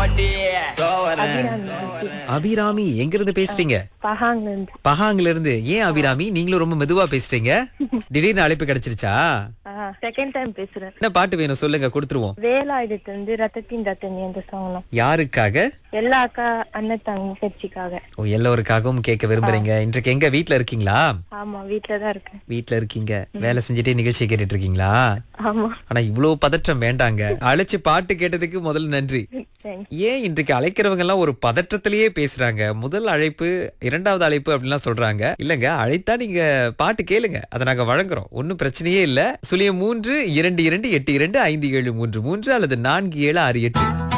அபிராமி அபிராமி எங்க இருந்து பேசுறீங்க பஹாங்ல இருந்து பஹாங்ல இருந்து ஏன் அபிராமி நீங்களும் ரொம்ப மெதுவா பேசுறீங்க திடீர்னு அழைப்பு கிடைச்சிருச்சா செகண்ட் டைம் பேசுறேன் என்ன பாட்டு வேணும் சொல்லுங்க கொடுத்துருவோம் வேலாயுதத்து வந்து ரத்தத்தின் ரத்தனி அந்த சாங்லாம் யாருக்காக எல்லா அக்கா அண்ணன் தங்கச்சிக்காக ஓ எல்லோருக்காகவும் கேட்க விரும்புறீங்க இன்றைக்கு எங்க வீட்ல இருக்கீங்களா ஆமா வீட்டுல தான் இருக்கேன் வீட்ல இருக்கீங்க வேலை செஞ்சுட்டே நிகழ்ச்சி கேட்டுட்டு இருக்கீங்களா ஆமா ஆனா இவ்வளவு பதற்றம் வேண்டாங்க அழைச்சு பாட்டு கேட்டதுக்கு முதல்ல நன்றி தேங்க்ஸ் ஏன் இன்றைக்கு அழைக்கிறவங்க எல்லாம் ஒரு பதற்றத்திலேயே பேசுறாங்க முதல் அழைப்பு இரண்டாவது அழைப்பு அப்படின்லாம் சொல்றாங்க இல்லங்க அழைத்தா நீங்க பாட்டு கேளுங்க அதை நாங்க வழங்குறோம் ஒன்னும் பிரச்சனையே இல்ல சுழியம் மூன்று இரண்டு இரண்டு எட்டு இரண்டு ஐந்து ஏழு மூன்று மூன்று அல்லது நான்கு ஏழு ஆறு எட்டு